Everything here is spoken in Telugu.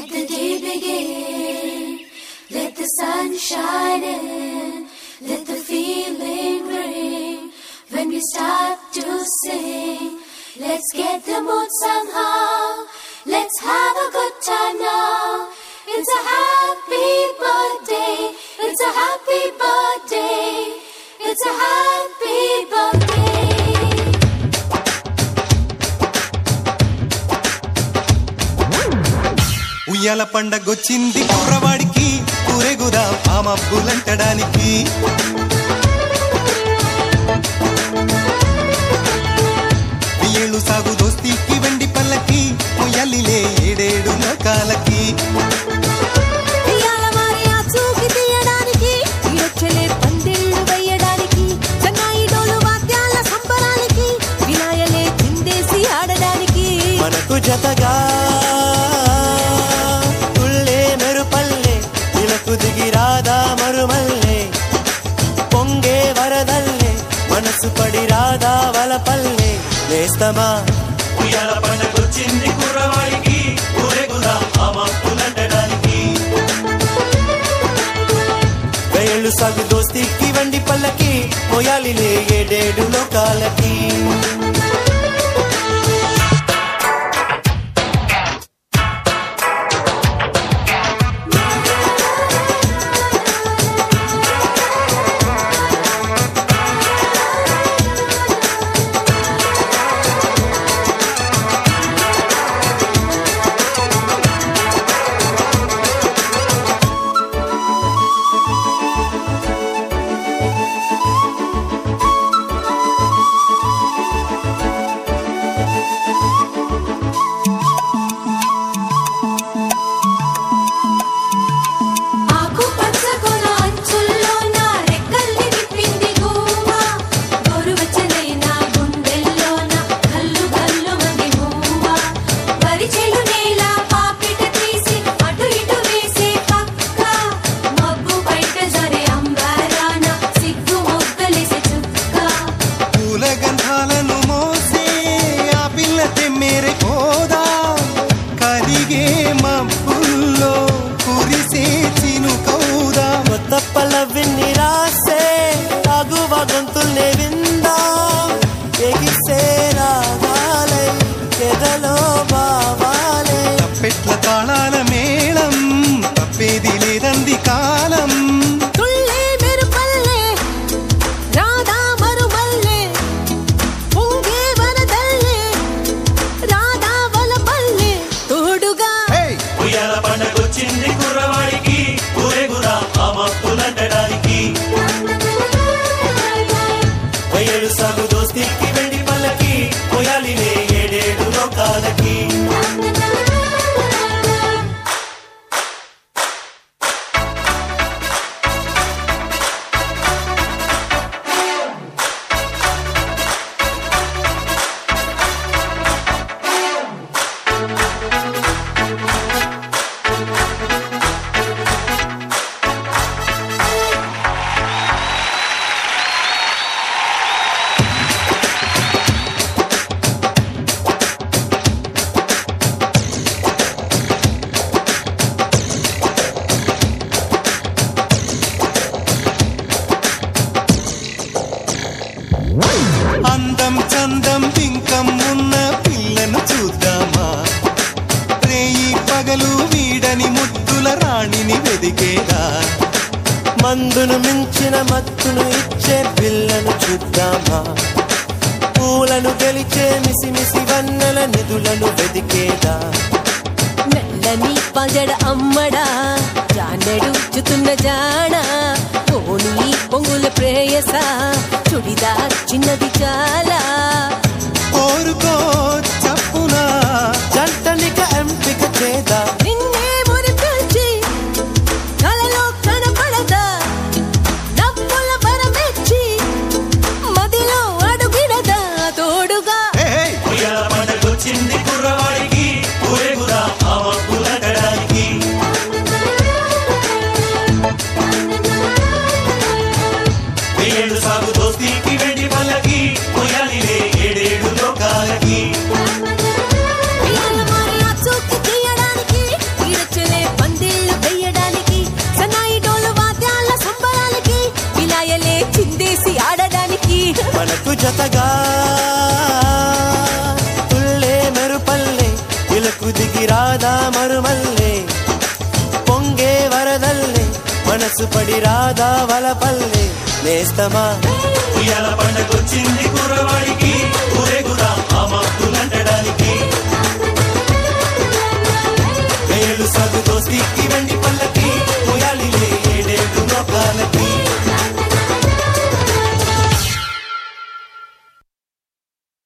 the day begin. Let the sun shine in. Let the feeling ring. When we start to sing, let's get the mood somehow. Let's have a good time now. It's a happy birthday. It's a happy birthday. It's a happy birthday. ఉయ్యాల పండగొచ్చింది కుర్రవాడికి ఊరేగుదా ఆ మబ్బులంటడానికి ఏళ్ళు సాగు దోస్తీకి వెండి పల్లకి ముయ్యాలిలే ఏడేడు లోకాలకి ఇయాల వారి ఆ చూకి తీయడానికి ఈడొచ్చలే పందిళ్ళు వేయడానికి సన్నాయి డోలు వాద్యాల సంబరానికి వినాయలే చిందేసి ఆడడానికి మనకు జతగా తుళ్ళే మెరుపల్లె ఇలకు దిగి రాదా మరుమల్లె పొంగే వరదల్లే మనసు పడి రాదా వలపల్లె నేస్తమా ఉయ్యాల పండగొచ్చింది కుర్రవాడికి ఊరేగుదా ఆ మప్పులంటడానికి వేళ్ళు సాగు దోస్తికి వండి పల్లకి మొయాలిలే ఏడేడు లోకాలకి ఆకు పచ్చకొన అంచుల్లో నా రెక్కల్ని విప్పింది గూవా గోరువెచ్చనైన గుండెల్లోన కల్లు కల్లు మంది మూవా వరిచెలు నేల పాపిట తీసి అటు ఇటు వేసే పక్క మబ్బు బయట జరే అంబారాన సిగ్గు మొగ్గలేసే చుక్క పూల గంధాలను మోసే ఆ పిల్ల తెమ్మేరే పోదా కరిగే మబ్బుల్లో కురిసే చినుకౌదా కొత్త పల్లవిని రాసే తాగువ గొంతుల్ని విందా ఎగిసే రాగాలై ఎదలో బావాలే తప్పెట్ల తాళాల మేళం తప్పేది లేదంది కాలం తుళ్ళే మెరుపల్లె రాధా మరుమల్లె పొంగే వరదల్లె రాధా వలపల్లె తోడుగా ఉయ్యాల పండగొచ్చింది కుర్రవాడికి ఊరేగురా ఆ మప్పులంటడానికి వయ్యలు సాగు దోస్తికి వెండి పల్లకి మొయాలినే ఏడేడు లోకాలకి అందం చందం పింకం ఉన్న పిల్లను చూద్దామా రేయి పగలు వీడని ముద్దుల రాణిని వెదికేదా మందును మించిన మత్తును ఇచ్చే పిల్లను చూద్దామా పూలను గెలిచే మిసిమిసి వన్నెల నిధులను వెదికేదా మెల్లని పంజడ అమ్మడా జానెడు చుతున్న జాణ పోనీ పొంగుల ప్రేయస చుడిదా చిన్నది చాలా కోరుకో చప్పునా జంటనిక ఎంపిక చేదా నిన్నే మురిపించి కలలో కనపడదా నవ్వుల వరమెచ్చి మదిలో అడుగిడదా తోడుగా ఏయ్! ఉయ్యాల పండగొచ్చింది కుర్రవాడికి ఊరేగురా ఆ మబ్బులంటడానికి వేళ్ళు సాగు దోస్తికి వెండి పల్లకి మొయాలిలే ఏడేడు లోకాలకి ఇయాల నీకు జతగా తుళ్ళే మెరుపల్లే ఇలకు దిగి రాదా మరుమల్లే పొంగే వరదల్లే మనసు పడి రాదా వలపల్లే నేస్తమా ఉయ్యాల పండగొచ్చింది కుర్రవాడికి ఊరేగురా ఆ మబ్బులంటడానికి వేలు సాగు దోస్తికి